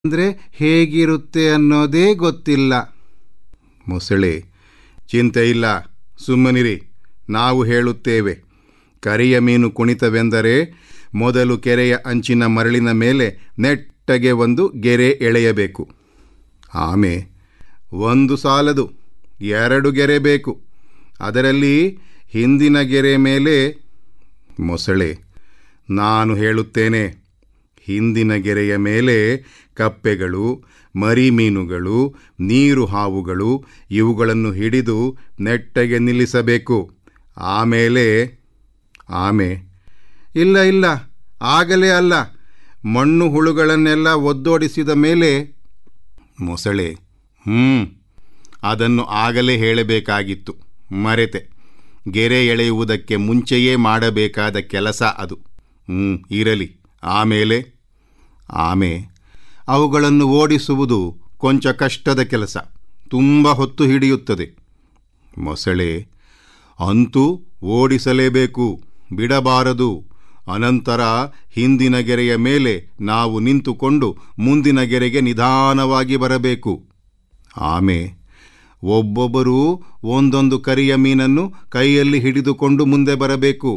ಅಂದರೆ ಹೇಗಿರುತ್ತೆ ಅನ್ನೋದೇ ಗೊತ್ತಿಲ್ಲ ಮೊಸಳೆ ಚಿಂತೆ ಇಲ್ಲ ಸುಮ್ಮನಿರಿ ನಾವು ಹೇಳುತ್ತೇವೆ ಕರಿಯ ಮೀನು ಕುಣಿತವೆಂದರೆ ಮೊದಲು ಕೆರೆಯ ಅಂಚಿನ ಮರಳಿನ ಮೇಲೆ ನೆಟ್ಟಗೆ ಒಂದು ಗೆರೆ ಎಳೆಯಬೇಕು ಆಮೆ ಒಂದು ಸಾಲದು ಎರಡು ಗೆರೆ ಬೇಕು ಅದರಲ್ಲಿ ಹಿಂದಿನ ಗೆರೆ ಮೇಲೆ ಮೊಸಳೆ ನಾನು ಹೇಳುತ್ತೇನೆ ಹಿಂದಿನ ಗೆರೆಯ ಮೇಲೆ ಕಪ್ಪೆಗಳು ಮರಿ ಮೀನುಗಳು ನೀರು ಹಾವುಗಳು ಇವುಗಳನ್ನು ಹಿಡಿದು ನೆಟ್ಟಗೆ ನಿಲ್ಲಿಸಬೇಕು ಆಮೇಲೆ ಆಮೆ ಇಲ್ಲ ಇಲ್ಲ ಆಗಲೇ ಅಲ್ಲ ಮಣ್ಣು ಹುಳುಗಳನ್ನೆಲ್ಲ ಒದ್ದೋಡಿಸಿದ ಮೇಲೆ ಮೊಸಳೆ ಹ್ಞೂ ಅದನ್ನು ಆಗಲೇ ಹೇಳಬೇಕಾಗಿತ್ತು ಮರೆತೆ ಗೆರೆ ಎಳೆಯುವುದಕ್ಕೆ ಮುಂಚೆಯೇ ಮಾಡಬೇಕಾದ ಕೆಲಸ ಅದು ಹ್ಞೂ ಇರಲಿ ಆಮೇಲೆ ಆಮೆ ಅವುಗಳನ್ನು ಓಡಿಸುವುದು ಕೊಂಚ ಕಷ್ಟದ ಕೆಲಸ ತುಂಬ ಹೊತ್ತು ಹಿಡಿಯುತ್ತದೆ ಮೊಸಳೆ ಅಂತೂ ಓಡಿಸಲೇಬೇಕು ಬಿಡಬಾರದು ಅನಂತರ ಹಿಂದಿನ ಗೆರೆಯ ಮೇಲೆ ನಾವು ನಿಂತುಕೊಂಡು ಮುಂದಿನ ಗೆರೆಗೆ ನಿಧಾನವಾಗಿ ಬರಬೇಕು ಆಮೆ ಒಬ್ಬೊಬ್ಬರೂ ಒಂದೊಂದು ಕರಿಯ ಮೀನನ್ನು ಕೈಯಲ್ಲಿ ಹಿಡಿದುಕೊಂಡು ಮುಂದೆ ಬರಬೇಕು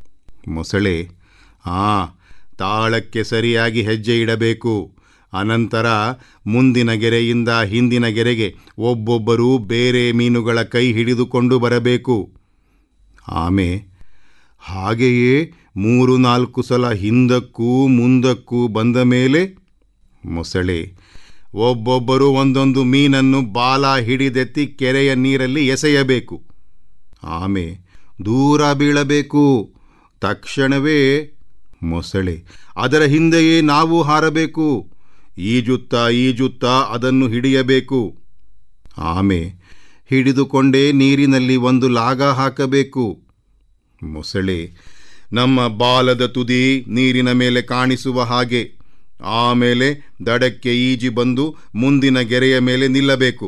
ಮೊಸಳೆ ಆ ತಾಳಕ್ಕೆ ಸರಿಯಾಗಿ ಹೆಜ್ಜೆ ಇಡಬೇಕು ಅನಂತರ ಮುಂದಿನ ಗೆರೆಯಿಂದ ಹಿಂದಿನ ಗೆರೆಗೆ ಒಬ್ಬೊಬ್ಬರೂ ಬೇರೆ ಮೀನುಗಳ ಕೈ ಹಿಡಿದುಕೊಂಡು ಬರಬೇಕು ಆಮೆ ಹಾಗೆಯೇ ಮೂರು ನಾಲ್ಕು ಸಲ ಹಿಂದಕ್ಕೂ ಮುಂದಕ್ಕೂ ಬಂದ ಮೇಲೆ ಮೊಸಳೆ ಒಬ್ಬೊಬ್ಬರು ಒಂದೊಂದು ಮೀನನ್ನು ಬಾಲ ಹಿಡಿದೆತ್ತಿ ಕೆರೆಯ ನೀರಲ್ಲಿ ಎಸೆಯಬೇಕು ಆಮೆ ದೂರ ಬೀಳಬೇಕು ತಕ್ಷಣವೇ ಮೊಸಳೆ ಅದರ ಹಿಂದೆಯೇ ನಾವು ಹಾರಬೇಕು ಈಜುತ್ತಾ ಈಜುತ್ತಾ ಅದನ್ನು ಹಿಡಿಯಬೇಕು ಆಮೆ ಹಿಡಿದುಕೊಂಡೇ ನೀರಿನಲ್ಲಿ ಒಂದು ಲಾಗ ಹಾಕಬೇಕು ಮೊಸಳೆ ನಮ್ಮ ಬಾಲದ ತುದಿ ನೀರಿನ ಮೇಲೆ ಕಾಣಿಸುವ ಹಾಗೆ ಆಮೇಲೆ ದಡಕ್ಕೆ ಈಜಿ ಬಂದು ಮುಂದಿನ ಗೆರೆಯ ಮೇಲೆ ನಿಲ್ಲಬೇಕು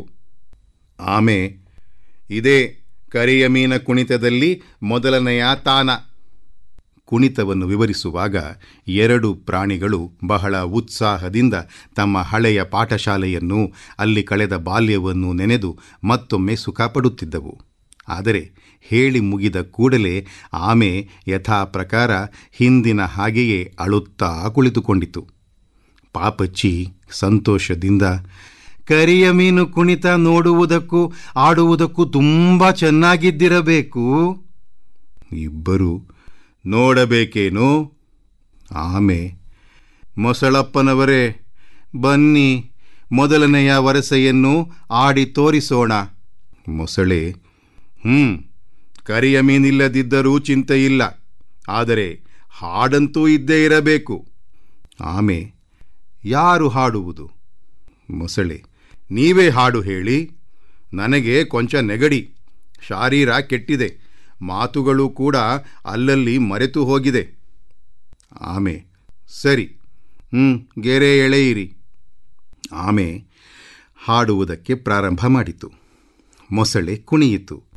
ಆಮೆ ಇದೇ ಕರಿಯ ಮೀನ ಕುಣಿತದಲ್ಲಿ ಮೊದಲನೆಯ ತಾನ ಕುಣಿತವನ್ನು ವಿವರಿಸುವಾಗ ಎರಡು ಪ್ರಾಣಿಗಳು ಬಹಳ ಉತ್ಸಾಹದಿಂದ ತಮ್ಮ ಹಳೆಯ ಪಾಠಶಾಲೆಯನ್ನು ಅಲ್ಲಿ ಕಳೆದ ಬಾಲ್ಯವನ್ನು ನೆನೆದು ಮತ್ತೊಮ್ಮೆ ಸುಖಪಡುತ್ತಿದ್ದವು ಆದರೆ ಹೇಳಿ ಮುಗಿದ ಕೂಡಲೇ ಆಮೆ ಯಥಾ ಪ್ರಕಾರ ಹಿಂದಿನ ಹಾಗೆಯೇ ಅಳುತ್ತಾ ಕುಳಿತುಕೊಂಡಿತು ಪಾಪಚ್ಚಿ ಸಂತೋಷದಿಂದ ಕರಿಯ ಮೀನು ಕುಣಿತ ನೋಡುವುದಕ್ಕೂ ಆಡುವುದಕ್ಕೂ ತುಂಬ ಚೆನ್ನಾಗಿದ್ದಿರಬೇಕು ಇಬ್ಬರು ನೋಡಬೇಕೇನೋ ಆಮೆ ಮೊಸಳಪ್ಪನವರೇ ಬನ್ನಿ ಮೊದಲನೆಯ ವರಸೆಯನ್ನು ಆಡಿ ತೋರಿಸೋಣ ಮೊಸಳೆ ಹ್ಞೂ ಕರಿಯ ಮೀನಿಲ್ಲದಿದ್ದರೂ ಚಿಂತೆಯಿಲ್ಲ ಆದರೆ ಹಾಡಂತೂ ಇದ್ದೇ ಇರಬೇಕು ಆಮೆ ಯಾರು ಹಾಡುವುದು ಮೊಸಳೆ ನೀವೇ ಹಾಡು ಹೇಳಿ ನನಗೆ ಕೊಂಚ ನೆಗಡಿ ಶಾರೀರ ಕೆಟ್ಟಿದೆ ಮಾತುಗಳು ಕೂಡ ಅಲ್ಲಲ್ಲಿ ಮರೆತು ಹೋಗಿದೆ ಆಮೆ ಸರಿ ಹ್ಞೂ ಗೆರೆ ಎಳೆಯಿರಿ ಆಮೆ ಹಾಡುವುದಕ್ಕೆ ಪ್ರಾರಂಭ ಮಾಡಿತು ಮೊಸಳೆ ಕುಣಿಯಿತು